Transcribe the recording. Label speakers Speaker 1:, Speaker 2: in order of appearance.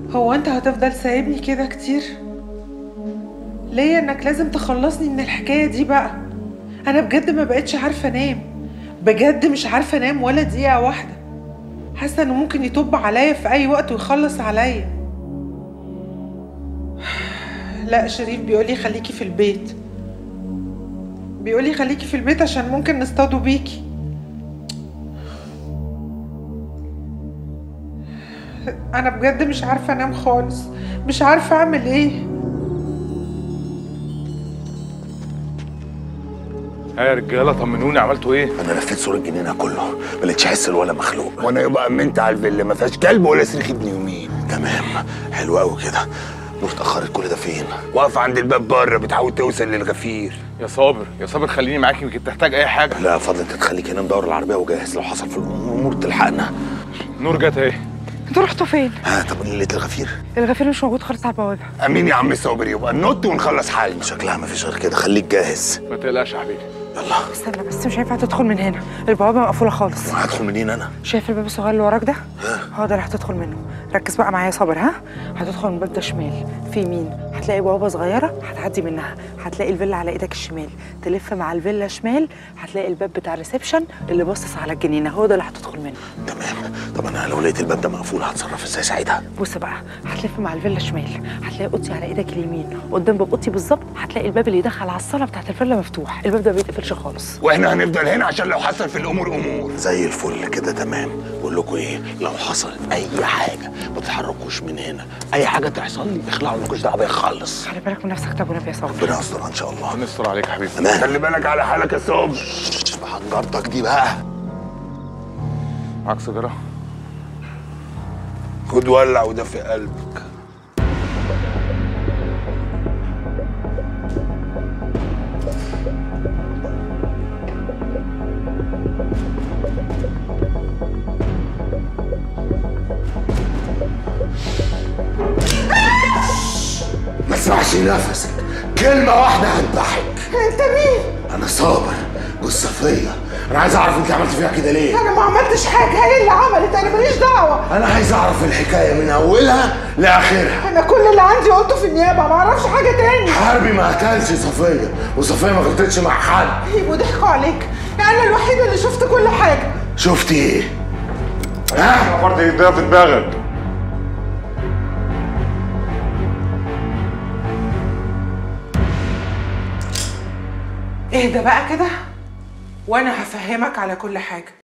Speaker 1: هو انت هتفضل سايبني كده كتير ليه انك لازم تخلصني من الحكايه دي بقى انا بجد ما بقتش عارفه انام بجد مش عارفه انام ولا دقيقه واحده حاسه انه ممكن يطب عليا في اي وقت ويخلص عليا لا شريف بيقولي خليكي في البيت بيقولي خليكي في البيت عشان ممكن نصطادوا بيكي انا بجد مش عارفه انام خالص مش عارفه اعمل ايه
Speaker 2: ها يا رجاله طمنوني عملتوا ايه؟
Speaker 3: انا لفيت سور الجنينه كله ما لقيتش حس ولا مخلوق
Speaker 4: وانا يبقى امنت على الفيلا ما فيهاش كلب ولا صريخ ابن يومين
Speaker 3: تمام حلو قوي كده نور اتاخرت كل ده فين
Speaker 4: واقف عند الباب بره بتحاول توصل للغفير
Speaker 2: يا صابر يا صابر خليني معاك يمكن تحتاج اي حاجه
Speaker 3: لا فضل انت تخليك هنا ندور العربيه وجاهز لو حصل في الامور تلحقنا
Speaker 2: نور جت اهي
Speaker 5: انتوا رحتوا فين؟
Speaker 3: ها طب اللي لقيت الغفير
Speaker 5: الغفير مش موجود خالص على البوابه
Speaker 4: امين يا عم صابر يبقى ننط ونخلص حالنا
Speaker 3: شكلها ما فيش غير كده خليك جاهز
Speaker 2: ما تقلقش يا حبيبي
Speaker 3: يلا
Speaker 5: استنى بس مش هينفع تدخل من هنا البوابه مقفوله خالص
Speaker 3: هدخل منين انا
Speaker 5: شايف الباب الصغير اللي وراك ده هو ده اللي هتدخل منه ركز بقى معايا يا صابر ها هتدخل من الباب ده شمال في يمين هتلاقي بوابه صغيره هتعدي منها هتلاقي الفيلا على ايدك الشمال تلف مع الفيلا شمال هتلاقي الباب بتاع الريسبشن اللي باصص على الجنينه هو ده اللي هتدخل منه
Speaker 3: تمام طب انا لو لقيت الباب ده مقفول هتصرف ازاي ساعتها
Speaker 5: بص بقى هتلف مع الفيلا شمال هتلاقي اوضتي على ايدك اليمين قدام باب اوضتي بالظبط هتلاقي الباب اللي يدخل على الصاله بتاعت الفيلا مفتوح الباب ده ما بيتقفلش خالص
Speaker 4: واحنا هنفضل هنا عشان لو حصل في الامور امور
Speaker 3: زي الفل كده تمام بقول لكم ايه لو حصل اي حاجه ما تتحركوش من هنا اي حاجه تحصل لي اخلعوا مالكوش دعوه بيا خالص
Speaker 5: خلي بالك من نفسك طب ونبي يا صابر
Speaker 3: ربنا يستر ان شاء الله
Speaker 2: نستر عليك يا حبيبي
Speaker 3: تمام
Speaker 4: خلي بالك على حالك يا صابر
Speaker 3: بحنجرتك دي بقى
Speaker 2: معاك سيجاره
Speaker 4: خد ولع وده في قلبك
Speaker 3: ما اسمعش نفسك كلمه واحده هتضحك
Speaker 1: انت مين
Speaker 3: انا صابر جوز صفيه انا عايز اعرف انت عملت فيها كده ليه
Speaker 1: انا ما عملتش حاجه هي اللي عملت انا ماليش دعوه
Speaker 3: انا عايز اعرف الحكايه من اولها لاخرها
Speaker 1: انا كل اللي عندي قلته في النيابه ما اعرفش حاجه تاني
Speaker 3: حربي ما قتلش صفيه وصفيه ما غلطتش مع حد
Speaker 1: يبقوا ضحكوا عليك انا الوحيده اللي شفت كل حاجه
Speaker 3: شفتي ايه ها
Speaker 2: فرد ايديها في دماغك
Speaker 1: اهدى بقى كده وانا هفهمك على كل حاجه